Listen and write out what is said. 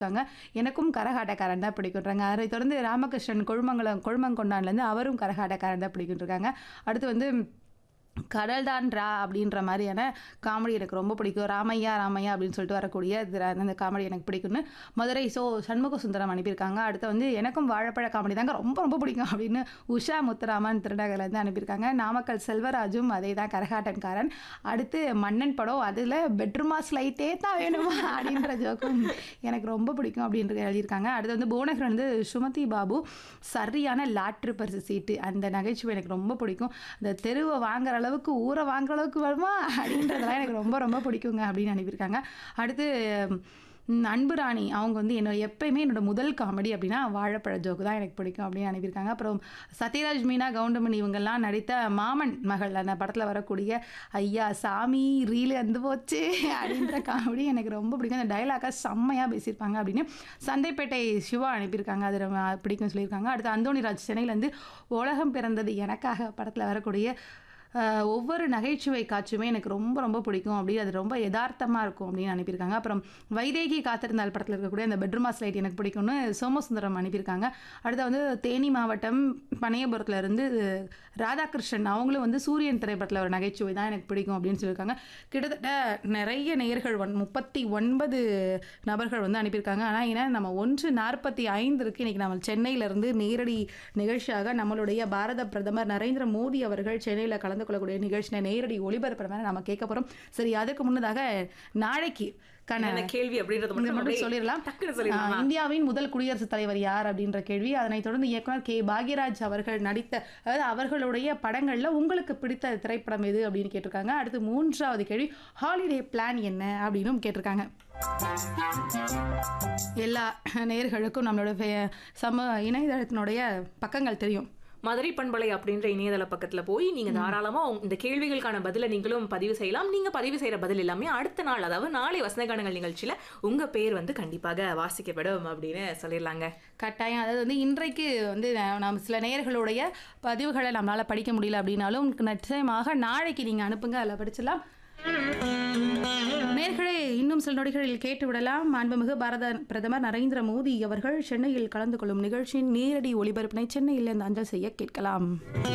இருக்காங்க. எனக்கும் கரகாட்டக்காரன் தான் பிடிக்குன்றாங்க. அதைத் தொடர்ந்து ராமகிருஷ்ணன் கொழுமங்கலம் கொழுமங்கொண்டான்லேருந்து அவரும் கரகாட்டக்காரன் தான் பிடிக்குன்ருக்காங்க. அடுத்து வந்து கடல் தான் ரா அப்படின்ற மாதிரியான காமெடி எனக்கு ரொம்ப பிடிக்கும். ராமையா ராமையா அப்படின்னு சொல்லிட்டு வரக்கூடிய திர அந்த காமெடி எனக்கு பிடிக்கும்னு மதுரை சோ சண்முக சுந்தரம் அனுப்பியிருக்காங்க. அடுத்து வந்து எனக்கும் வாழைப்பழ காமெடி தாங்க ரொம்ப ரொம்ப பிடிக்கும் அப்படின்னு உஷா முத்துராமன் திருநகர்லேருந்து அனுப்பியிருக்காங்க. நாமக்கல் செல்வராஜும் அதே தான் கரகாட்டன்காரன். அடுத்து மன்னன் படம் அதில் பெட்ரூமாஸ் லைட்டே தான் வேணுமா அப்படின்ற ஜோக்கும் எனக்கு ரொம்ப பிடிக்கும் அப்படின்ட்டு எழுதியிருக்காங்க. அடுத்து வந்து புவனகிரன் வந்து சுமதி பாபு சரியான லாட்ரி பரிசு சீட்டு அந்த நகைச்சுவை எனக்கு ரொம்ப பிடிக்கும். அந்த தெருவை வாங்குற அளவுக்கு ஊரை வாங்குற அளவுக்கு வருமா அப்படின்றதெல்லாம் எனக்கு ரொம்ப ரொம்ப பிடிக்குங்க அப்படின்னு அனுப்பியிருக்காங்க. அடுத்து ம் அன்பு ராணி அவங்க வந்து என்ன எப்பயுமே என்னோட முதல் காமெடி அப்படின்னா வாழைப்பழ ஜோக்கு தான் எனக்கு பிடிக்கும் அப்படின்னு அனுப்பியிருக்காங்க. அப்புறம் சத்யராஜ், மீனா, கவுண்டமணி இவங்கெல்லாம் நடித்த மாமன் மகள் அந்த படத்தில் வரக்கூடிய ஐயா சாமி ரீலு வந்து போச்சு அப்படின்ற காமெடி எனக்கு ரொம்ப பிடிக்கும். அந்த டயலாக்கை செம்மையாக பேசியிருப்பாங்க அப்படின்னு சந்தைப்பேட்டை சிவா அனுப்பியிருக்காங்க. அது ரொம்ப பிடிக்கும்னு சொல்லியிருக்காங்க. அடுத்து அந்தோணிராஜ் சென்னையிலேருந்து உலகம் பிறந்தது எனக்காக படத்தில் வரக்கூடிய அ ஒவ்வொரு நகைச்சுவை காட்சியுமே எனக்கு ரொம்ப ரொம்ப பிடிக்கும் அப்படி அது ரொம்ப எதார்த்தமா இருக்கும் அப்படின்னு அனுப்பியிருக்காங்க. அப்புறம் வைதேகி காத்திருந்தால் படத்தில் இருக்கக்கூடிய அந்த பெட்ரூமாஸ் லைட் எனக்கு பிடிக்கும்னு சோமசுந்தரம் அனுப்பியிருக்காங்க. அடுத்து வந்து தேனி மாவட்டம் பனையபுரத்துல இருந்து ராதாகிருஷ்ணன் அவங்களும் வந்து சூரியன் திரைப்படத்தில் ஒரு நகைச்சுவை தான் எனக்கு பிடிக்கும் அப்படின்னு சொல்லியிருக்காங்க. கிட்டத்தட்ட நிறைய நேயர்கள் ஒன் 39 நபர்கள் வந்து அனுப்பியிருக்காங்க. ஆனால் ஏன்னா நம்ம 1:45 இருக்கு. இன்னைக்கு நம்ம சென்னையிலேருந்து நேரடி நிகழ்ச்சியாக நம்மளுடைய பாரத பிரதமர் நரேந்திர மோடி அவர்கள் சென்னையில் கலந்து கொள்ளக்கூடிய நிகழ்ச்சியை நேரடி ஒளிபரப்புற மாதிரி நம்ம கேட்க போகிறோம். சரி அதுக்கு முன்னதாக நாளைக்கு க்கான என்ன கேள்வி அப்படின்றத இதை மட்டும் மட்டும் அப்படியே சொல்லிடலாம். டக்குன்னு ஆ, சொல்லிடலாமா? இந்தியாவின் முதல் குடியரசுத் தலைவர் யார் அப்படின்ற கேள்வி அதனைத் தொடர்ந்து இயக்குனர் கே பாக்யராஜ் அவர்கள் நடித்த அதாவது அவர்களுடைய படங்கள்ல உங்களுக்கு பிடித்த திரைப்படம் எது அப்படின்னு கேட்டிருக்காங்க. அடுத்து மூன்றாவது கேள்வி ஹாலிடே பிளான் என்ன அப்படின்னும் கேட்டிருக்காங்க. எல்லா நேயர்களுக்கும் நம்மளோட ஃபே- சம இணையதளத்தினுடைய பக்கங்கள் தெரியும். மதுரை பண்பலை அப்படின்ற இணையதள பக்கத்துல போய் நீங்க தாராளமா உங்க- இந்த கேள்விகளுக்கான பதில நீங்களும் பதிவு செய்யலாம் நீங்க பதிவு செய்யற பதில் எல்லாமே அடுத்த நாள் அதாவது நாளை வசனகானங்கள் நிகழ்ச்சியில உங்க பேர் வந்து கண்டிப்பாக வாசிக்கப்படும் அப்படின்னு சொல்லிடலாங்க கட்டாயம் அதாவது வந்து இன்றைக்கு வந்து ந- நம்ம சில நேயர்களுடைய பதிவுகளை நம்மளால படிக்க முடியல அப்படின்னாலும் நிச்சயமாக நாளைக்கு நீங்க அனுப்புங்க அதில் படிச்சிடலாம் நேர்களே இன்னும் சில நொடிகளில் கேட்டு விடலாம் மாண்புமிகு பாரத பிரதமர் நரேந்திர மோடி அவர்கள் சென்னையில் கலந்து கொள்ளும் நிகழ்ச்சியின் நேரடி ஒளிபரப்பினை சென்னையில் இருந்து அஞ்சல் செய்ய கேட்கலாம்